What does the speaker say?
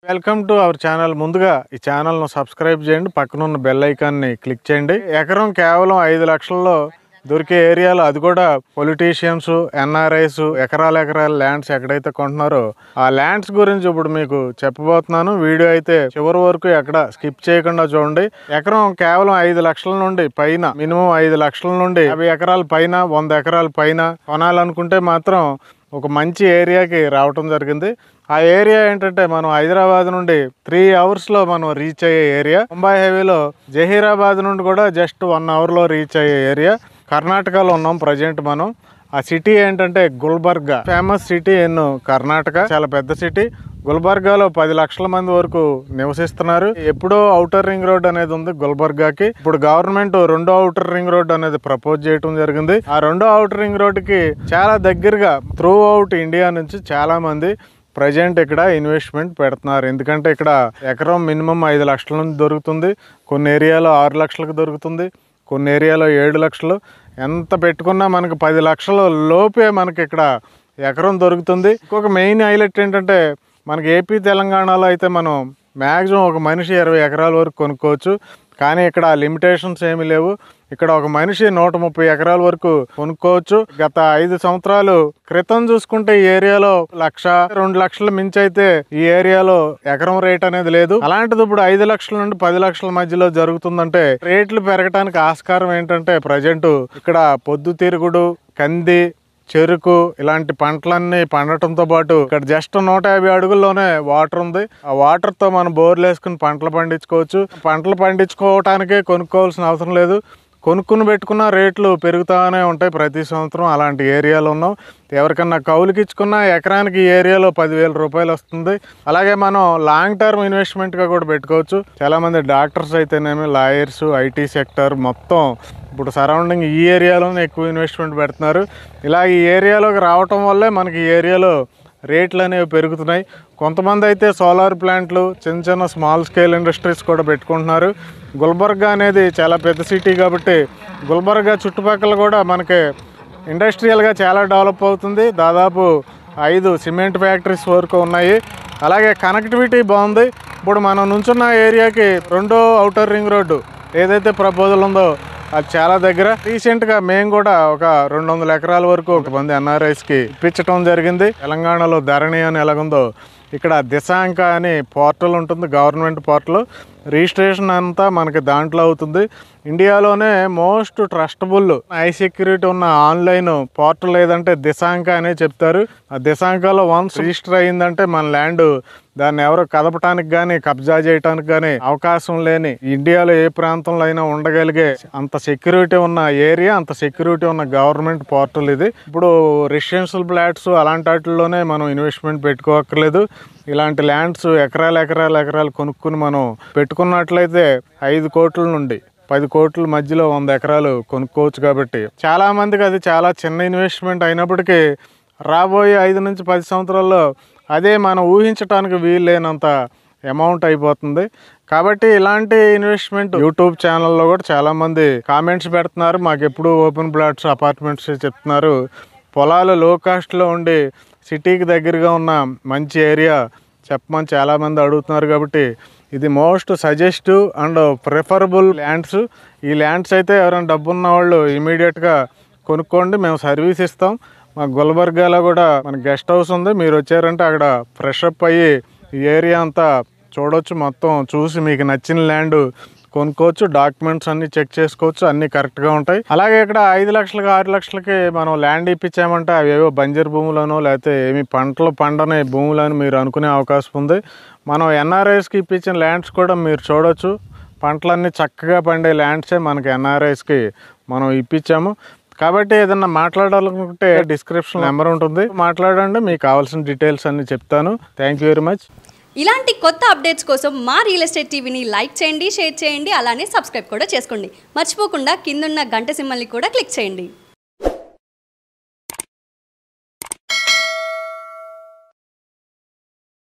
welcome to our channel ముందుగా ఈ ఛానల్ను సబ్స్క్రైబ్ చేయండి పక్కనున్న బెల్ ఐకాన్ని క్లిక్ చేయండి ఎకరం కేవలం ఐదు లక్షల్లో దొరికే ఏరియాలో అది కూడా పొలిటీషియన్స్ ఎన్ఆర్ఐస్ ఎకరాల ఎకరాల ల్యాండ్స్ ఎక్కడైతే కొంటున్నారో ఆ ల్యాండ్స్ గురించి ఇప్పుడు మీకు చెప్పబోతున్నాను వీడియో అయితే చివరి వరకు ఎక్కడ స్కిప్ చేయకుండా చూడండి ఎకరం కేవలం ఐదు లక్షల నుండి పైన మినిమం ఐదు లక్షల నుండి యాభై ఎకరాల పైన వంద ఎకరాల పైన కొనాలనుకుంటే మాత్రం ఒక మంచి ఏరియాకి రావటం జరిగింది ఆ ఏరియా ఏంటంటే మనం హైదరాబాద్ నుండి త్రీ అవర్స్లో మనం రీచ్ అయ్యే ఏరియా ముంబై హైవేలో జహీరాబాద్ నుండి కూడా జస్ట్ వన్ అవర్లో రీచ్ అయ్యే ఏరియా కర్ణాటకలో ఉన్నాం ప్రజెంట్ మనం ఆ సిటీ ఏంటంటే Gulbarga famous city in Karnataka చాలా పెద్ద సిటీ గుల్బర్గాలో పది లక్షల మంది వరకు నివసిస్తున్నారు ఎప్పుడో ఔటర్ రింగ్ రోడ్ అనేది ఉంది గుల్బర్గాకి ఇప్పుడు గవర్నమెంట్ రెండో ఔటర్ రింగ్ రోడ్ అనేది ప్రపోజ్ చేయడం జరిగింది ఆ రెండో ఔటర్ రింగ్ రోడ్ కి చాలా దగ్గరగా త్రూ అవుట్ ఇండియా నుంచి చాలా మంది ప్రజెంట్ ఇక్కడ ఇన్వెస్ట్మెంట్ పెడుతున్నారు ఎందుకంటే ఇక్కడ ఎకరం మినిమం ఐదు లక్షల నుంచి దొరుకుతుంది కొన్ని ఏరియాలో ఆరు లక్షలకు దొరుకుతుంది కొన్ని ఏరియాలో ఏడు లక్షలు ఎంత పెట్టుకున్నా మనకి పది లక్షల లోపే మనకి ఇక్కడ ఎకరం దొరుకుతుంది ఇంకొక మెయిన్ హైలైట్ ఏంటంటే మనకి ఏపీ తెలంగాణలో అయితే మనం మ్యాక్సిమం ఒక మనిషి ఇరవై ఎకరాల వరకు కొనుక్కోవచ్చు కానీ ఇక్కడ లిమిటేషన్స్ ఏమీ లేవు ఇక్కడ ఒక మనిషి నూట ముప్పై ఎకరాల వరకు కొనుక్కోవచ్చు గత ఐదు సంవత్సరాలు క్రితం చూసుకుంటే ఈ ఏరియాలో లక్ష రెండు లక్షల మించి అయితే ఈ ఏరియాలో ఎకరం రేట్ అనేది లేదు అలాంటిది ఇప్పుడు ఐదు లక్షల నుండి పది లక్షల మధ్యలో జరుగుతుందంటే రేట్లు పెరగడానికి ఆస్కారం ఏంటంటే ప్రజెంట్ ఇక్కడ పొద్దుతిరుగుడు కంది చెరుకు ఇలాంటి పంటలన్నీ పండటంతో పాటు ఇక్కడ జస్ట్ నూట యాభై అడుగుల్లోనే వాటర్ ఉంది ఆ వాటర్ తో మనం బోర్లు వేసుకుని పంటలు పండించుకోవచ్చు పంటలు పండించుకోవటానికే కొనుక్కోవాల్సిన అవసరం లేదు కొనుక్కుని పెట్టుకున్న రేట్లు పెరుగుతానే ఉంటాయి ప్రతి సంవత్సరం అలాంటి ఏరియాలో ఉన్నాం ఎవరికన్నా కౌలుకి ఇచ్చుకున్న ఎకరానికి ఈ ఏరియాలో పదివేల రూపాయలు వస్తుంది అలాగే మనం లాంగ్ టర్మ్ ఇన్వెస్ట్మెంట్గా కూడా పెట్టుకోవచ్చు చాలామంది డాక్టర్స్ అయితేనేమి లాయర్స్ ఐటీ సెక్టర్ మొత్తం ఇప్పుడు సరౌండింగ్ ఈ ఏరియాలోనే ఎక్కువ ఇన్వెస్ట్మెంట్ పెడుతున్నారు ఇలా ఈ ఏరియాలోకి రావటం వల్లే మనకి ఈ ఏరియాలో రేట్లు అనేవి పెరుగుతున్నాయి కొంతమంది అయితే సోలార్ ప్లాంట్లు చిన్న చిన్న స్మాల్ స్కేల్ ఇండస్ట్రీస్ కూడా పెట్టుకుంటున్నారు గుల్బర్గా అనేది చాలా పెద్ద సిటీ కాబట్టి గుల్బర్గా చుట్టుపక్కల కూడా మనకి ఇండస్ట్రియల్గా చాలా డెవలప్ అవుతుంది దాదాపు ఐదు సిమెంట్ ఫ్యాక్టరీస్ వరకు ఉన్నాయి అలాగే కనెక్టివిటీ బాగుంది ఇప్పుడు మనం నుంచున్న ఏరియాకి రెండో అవుటర్ రింగ్ రోడ్డు ఏదైతే ప్రపోజల్ ఉందో అది చాలా దగ్గర రీసెంట్గా మేము కూడా ఒక రెండు వందల ఎకరాల వరకు ఒక మంది ఎన్ఆర్ఐస్కి ఇప్పించడం జరిగింది తెలంగాణలో ధరణి అని ఎలాగుందో ఇక్కడ దిశాంక అని పోర్టల్ ఉంటుంది గవర్నమెంట్ పోర్టల్ రిజిస్ట్రేషన్ అంతా మనకి దాంట్లో అవుతుంది ఇండియాలోనే మోస్ట్ ట్రస్టబుల్ హై సెక్యూరిటీ ఉన్న ఆన్లైన్ పోర్టల్ ఏదంటే దిశాంక అనే చెప్తారు ఆ దిశాంకలో వన్స్ రిజిస్టర్ అయిందంటే మన ల్యాండ్ దాన్ని ఎవరు కదపటానికి కానీ కబ్జా చేయడానికి కానీ అవకాశం లేని ఇండియాలో ఏ ప్రాంతంలో అయినా ఉండగలిగే అంత సెక్యూరిటీ ఉన్న ఏరియా అంత సెక్యూరిటీ ఉన్న గవర్నమెంట్ పోర్టల్ ఇది ఇప్పుడు రెసిడెన్షియల్ ఫ్లాట్స్ అలాంటి వాటిల్లోనే మనం ఇన్వెస్ట్మెంట్ పెట్టుకోక్కర్లేదు ఇలాంటి ల్యాండ్స్ ఎకరాలు ఎకరాలు ఎకరాలు కొనుక్కుని మనం పెట్టుకున్నట్లయితే ఐదు కోట్ల నుండి పది కోట్ల మధ్యలో వంద ఎకరాలు కొనుక్కోవచ్చు కాబట్టి చాలా మందికి అది చాలా చిన్న ఇన్వెస్ట్మెంట్ అయినప్పటికీ రాబోయే ఐదు నుంచి పది సంవత్సరాల్లో అదే మనం ఊహించడానికి వీల్లేనంత అమౌంట్ అయిపోతుంది కాబట్టి ఇలాంటి ఇన్వెస్ట్మెంట్ యూట్యూబ్ ఛానల్లో కూడా చాలామంది కామెంట్స్ పెడుతున్నారు మాకు ఎప్పుడు ఓపెన్ ప్లాట్స్ అపార్ట్మెంట్స్ చెప్తున్నారు పొలాలు లో కాస్ట్లో ఉండి సిటీకి దగ్గరగా ఉన్న మంచి ఏరియా చెప్పమని చాలామంది అడుగుతున్నారు కాబట్టి ఇది most suggestive and preferable lands ఈ ల్యాండ్స్ అయితే ఎవరైనా డబ్బు ఉన్న వాళ్ళు ఇమీడియట్గా కొనుక్కోండి మేము సర్వీస్ ఇస్తాం మా గుల్బర్గాలో కూడా మన గెస్ట్ హౌస్ ఉంది మీరు వచ్చారంటే అక్కడ ఫ్రెష్ అప్ అయ్యి ఈ ఏరియా అంతా చూడొచ్చు మొత్తం చూసి మీకు నచ్చిన ల్యాండ్ కొనుక్కోవచ్చు డాక్యుమెంట్స్ అన్ని చెక్ చేసుకోవచ్చు అన్ని కరెక్ట్గా ఉంటాయి అలాగే ఇక్కడ ఐదు లక్షలకి ఆరు లక్షలకి మనం ల్యాండ్ ఇప్పించామంటే అవి ఏవో బంజర్ భూములను లేకపోతే ఏమి పంటలు పండని భూములని మీరు అనుకునే అవకాశం ఉంది మనం ఎన్ఆర్ఐస్కి ఇప్పించిన ల్యాండ్స్ కూడా మీరు చూడొచ్చు పంటలన్నీ చక్కగా పండే ల్యాండ్సే మనకి ఎన్ఆర్ఐస్కి మనం ఇప్పించాము కాబట్టి ఏదన్నా మాట్లాడాలనుకుంటే డిస్క్రిప్షన్ నెంబర్ ఉంటుంది మాట్లాడండి మీకు కావాల్సిన డీటెయిల్స్ అన్ని చెప్తాను థ్యాంక్ యూ వెరీ మచ్ ఇలాంటి కొత్త అప్డేట్స్ కోసం మా రియల్ ఎస్టేట్ టీవీని లైక్ చేయండి షేర్ చేయండి అలానే సబ్స్క్రైబ్ కూడా చేసుకోండి మర్చిపోకుండా కిందున్న గంట సింబల్ని కూడా క్లిక్ చేయండి